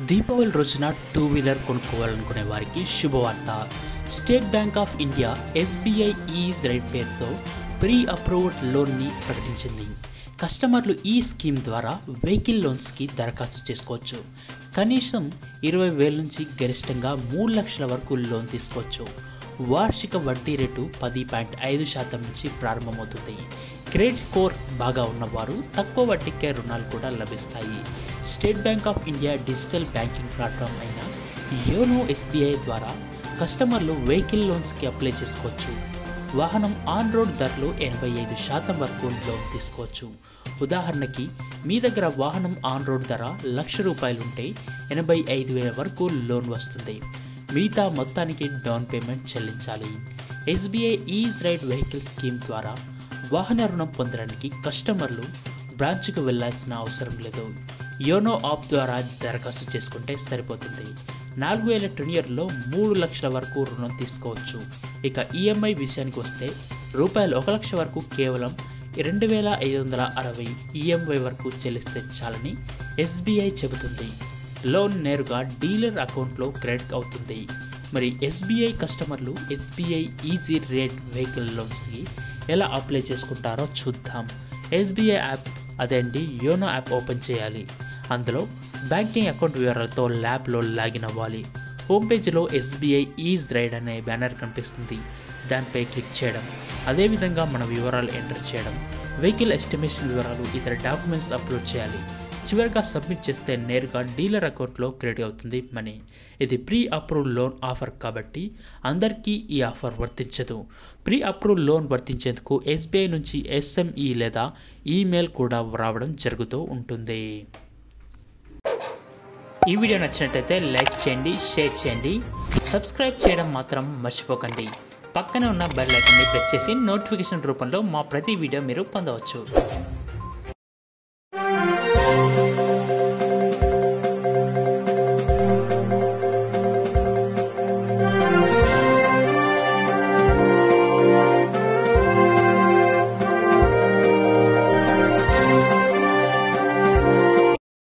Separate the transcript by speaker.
Speaker 1: దీపావళి రోజున two wheeler కొనుక్కోవాలనుకునే వారికి శుభవార్త state bank of India SBI easy ride పేరుతో ప్రీ అప్రూవ్డ్ లోన్ని ప్రకటించింది కస్టమర్లు ఈ స్కీమ్ ద్వారా వెహికల్ లోన్స్కి దరఖాస్తు చేసుకోవచ్చు కనీసం ఇరవై వేల నుంచి గరిష్టంగా మూడు లక్షల వరకు లోన్ తీసుకోవచ్చు వార్షిక వడ్డీ రేటు పది పాయింట్ ఐదు శాతం నుంచి ప్రారంభమవుతుంది క్రెడిట్ స్కోర్ బాగా ఉన్నవారు తక్కువ వడ్డీకే రుణాలు కూడా లభిస్తాయి state bank of India digital banking platform అయిన యోనో ఎస్బీఐ ద్వారా కస్టమర్లు వెహికల్ లోన్స్కి అప్లై చేసుకోవచ్చు వాహనం ఆన్ రోడ్ ధరలు ఎనభై ఐదు శాతం వరకు లోన్ తీసుకోవచ్చు ఉదాహరణకి మీ దగ్గర వాహనం ఆన్ రోడ్ ధర లక్ష రూపాయలు ఉంటే ఎనభై ఐదు వేల వరకు లోన్ వస్తుంది మిగతా మొత్తానికి డౌన్ పేమెంట్ చెల్లించాలి SBI easy ride vehicle scheme ద్వారా వాహన రుణం పొందడానికి కస్టమర్లు బ్రాంచ్కు వెళ్లాల్సిన అవసరం లేదు యోనో యాప్ ద్వారా దరఖాస్తు చేసుకుంటే సరిపోతుంది నాలుగు వేల టెన్యూర్లో మూడు లక్షల వరకు రుణం తీసుకోవచ్చు ఇక ఈఎంఐ విషయానికి వస్తే రూపాయలు ఒక లక్ష వరకు కేవలం రెండు వేల ఐదు వందల అరవై ఈఎంఐ వరకు చెల్లిస్తే చాలని ఎస్బీఐ చెబుతుంది లోన్ నేరుగా డీలర్ అకౌంట్లో క్రెడిట్ అవుతుంది మరి ఎస్బీఐ కస్టమర్లు ఎస్బీఐ ఈజీ రేట్ వెహికల్ లోన్స్కి ఎలా అప్లై చేసుకుంటారో చూద్దాం ఎస్బీఐ యాప్ అదే అండి యోనో యాప్ ఓపెన్ చేయాలి అందులో బ్యాంకింగ్ అకౌంట్ వివరాలతో ల్యాబ్లో లాగిన్ అవ్వాలి హోమ్ పేజీలో ఎస్బీఐ ఈజ్ రైడ్ అనే బ్యానర్ కనిపిస్తుంది దానిపై క్లిక్ చేయడం అదేవిధంగా మన వివరాలు ఎంటర్ చేయడం వెహికల్ ఎస్టిమేషన్ వివరాలు ఇతర డాక్యుమెంట్స్ అప్లోడ్ చేయాలి చివరిగా సబ్మిట్ చేస్తే నేరుగా డీలర్ అకౌంట్లో క్రెడిట్ అవుతుంది మనీ ఇది ప్రీ అప్రూవ్ లోన్ ఆఫర్ కాబట్టి అందరికీ ఈ ఆఫర్ వర్తించదు ప్రీ అప్రూవ్ లోన్ వర్తించేందుకు ఎస్బీఐ నుంచి ఎస్ఎంఈ లేదా ఈమెయిల్ కూడా రావడం జరుగుతూ ఉంటుంది ఈ వీడియో నచ్చినట్లయితే లైక్ చేయండి షేర్ చేయండి సబ్స్క్రైబ్ చేయడం మాత్రం మర్చిపోకండి పక్కనే ఉన్న బెల్ ఐకాన్ని ప్రెస్ చేసి నోటిఫికేషన్ రూపంలో మా ప్రతి వీడియో మీరు పొందవచ్చు